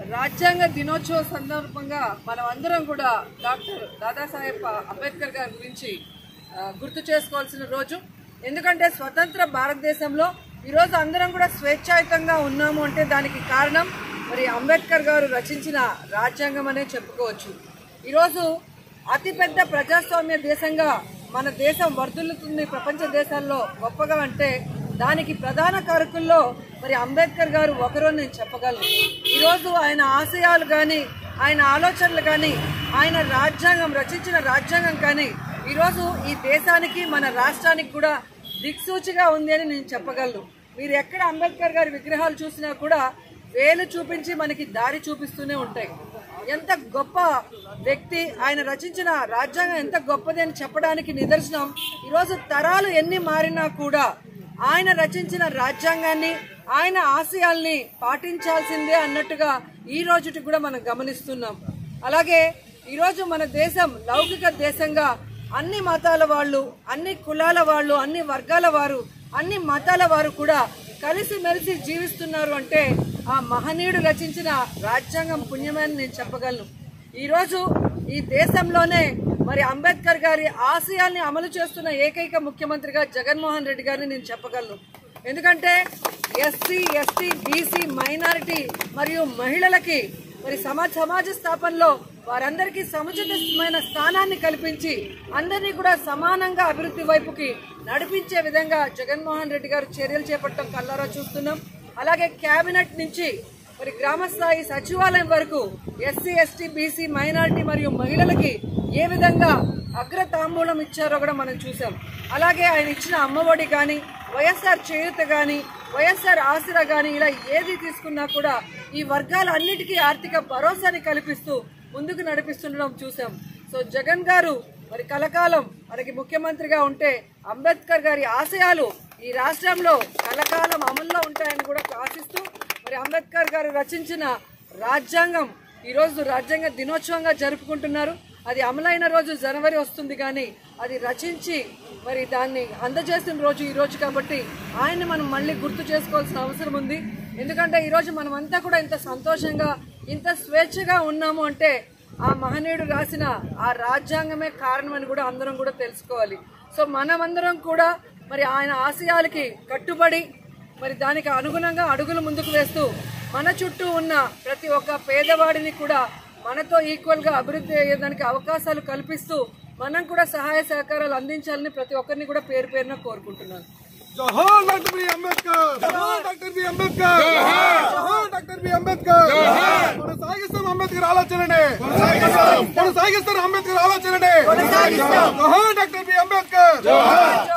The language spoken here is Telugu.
రాజ్యాంగ దినోత్సవ సందర్భంగా మనం అందరం కూడా డాక్టర్ దాదాసాహెబ్ అంబేద్కర్ గారి గురించి ఆ, గుర్తు చేసుకోవాల్సిన రోజు ఎందుకంటే స్వతంత్ర భారతదేశంలో ఈరోజు అందరం కూడా స్వేచ్ఛాయుతంగా ఉన్నాము అంటే దానికి కారణం మరి అంబేద్కర్ గారు రచించిన రాజ్యాంగం అనే చెప్పుకోవచ్చు ఈరోజు అతిపెద్ద ప్రజాస్వామ్య దేశంగా మన దేశం వర్ధిల్లుతుంది ప్రపంచ దేశాల్లో గొప్పగా అంటే దానికి ప్రధాన కారకుల్లో మరి అంబేద్కర్ గారు ఒకరు అని నేను చెప్పగలను ఈరోజు ఆయన ఆశయాలు కానీ ఆయన ఆలోచనలు కానీ ఆయన రాజ్యాంగం రచించిన రాజ్యాంగం కానీ ఈరోజు ఈ దేశానికి మన రాష్ట్రానికి కూడా దిక్సూచిగా ఉంది అని నేను చెప్పగలను మీరు ఎక్కడ అంబేద్కర్ గారి విగ్రహాలు చూసినా కూడా వేలు చూపించి మనకి దారి చూపిస్తూనే ఉంటాయి ఎంత గొప్ప వ్యక్తి ఆయన రచించిన రాజ్యాంగం ఎంత గొప్పది అని చెప్పడానికి నిదర్శనం ఈరోజు తరాలు ఎన్ని మారినా కూడా ఆయన రచించిన రాజ్యాంగాన్ని ఆయన ఆశయాల్ని పాటించాల్సిందే అన్నట్టుగా ఈ రోజుటి కూడా మనం గమనిస్తున్నాం అలాగే ఈరోజు మన దేశం లౌకిక దేశంగా అన్ని మతాల వాళ్ళు అన్ని కులాల వాళ్ళు అన్ని వర్గాల వారు అన్ని మతాల వారు కూడా కలిసిమెలిసి జీవిస్తున్నారు అంటే ఆ మహనీయుడు రచించిన రాజ్యాంగం పుణ్యమని నేను చెప్పగలను ఈరోజు ఈ దేశంలోనే మరి అంబేద్కర్ గారి ఆశయాల్ని అమలు చేస్తున్న ఏకైక ముఖ్యమంత్రిగా జగన్మోహన్ రెడ్డి గారిని నేను చెప్పగలను ఎందుకంటే ఎస్సీ ఎస్టీ బీసీ మైనారిటీ మరియు మహిళలకి మరి సమాజ సమాజ స్థాపనలో వారందరికీ సముచితమైన స్థానాన్ని కల్పించి అందరినీ కూడా సమానంగా అభివృద్ధి వైపుకి నడిపించే విధంగా జగన్మోహన్ రెడ్డి గారు చర్యలు చేపట్టడం కల్లారా చూస్తున్నాం అలాగే కేబినెట్ నుంచి మరి గ్రామ స్థాయి సచివాలయం వరకు ఎస్సీ ఎస్టీ బీసీ మైనారిటీ మరియు మహిళలకి ఏ విధంగా అగ్ర తాంబూలం ఇచ్చారో కూడా మనం చూసాం అలాగే ఆయన ఇచ్చిన అమ్మఒడి కానీ వైఎస్ఆర్ చేయూత కానీ వైఎస్ఆర్ ఆసరా కానీ ఇలా ఏది తీసుకున్నా కూడా ఈ వర్గాల అన్నిటికీ ఆర్థిక భరోసాని కల్పిస్తూ ముందుకు నడిపిస్తుండడం చూసాం సో జగన్ గారు మరి కలకాలం మనకి ముఖ్యమంత్రిగా ఉంటే అంబేద్కర్ గారి ఆశయాలు ఈ రాష్ట్రంలో కలకాలం అమల్లో ఉంటాయని కూడా ఆశిస్తూ మరి అంబేద్కర్ గారు రచించిన రాజ్యాంగం ఈరోజు రాజ్యాంగ దినోత్సవంగా జరుపుకుంటున్నారు అది అమలైన రోజు జనవరి వస్తుంది కానీ అది రచించి మరి దాన్ని అందజేసిన రోజు ఈ రోజు కాబట్టి ఆయన్ని మనం మళ్ళీ గుర్తు చేసుకోవాల్సిన అవసరం ఉంది ఎందుకంటే ఈరోజు మనమంతా కూడా ఇంత సంతోషంగా ఇంత స్వేచ్ఛగా ఉన్నాము అంటే ఆ మహనీయుడు రాసిన ఆ రాజ్యాంగమే కారణమని కూడా అందరం కూడా తెలుసుకోవాలి సో మనమందరం కూడా మరి ఆయన ఆశయాలకి కట్టుబడి మరి దానికి అనుగుణంగా అడుగులు ముందుకు వేస్తూ మన చుట్టూ ఉన్న ప్రతి ఒక్క పేదవాడిని కూడా మనతో ఈక్వల్ గా అభివృద్ధి అయ్యేదానికి అవకాశాలు కల్పిస్తూ మనం కూడా సహాయ సహకారాలు అందించాలని ప్రతి ఒక్కరిని కూడా పేరు పేరున కోరుకుంటున్నాను జోహార్ డాక్టర్ బి అంబేద్కర్ జోహార్ డాక్టర్ బి అంబేద్కర్ జోహార్ డాక్టర్ బి అంబేద్కర్ మన సాగిస్తాం అంబేద్కర్ ఆలోచననే మన సాగిస్తాం అంబేద్కర్ ఆలోచననే జోహార్ డాక్టర్ బి అంబేద్కర్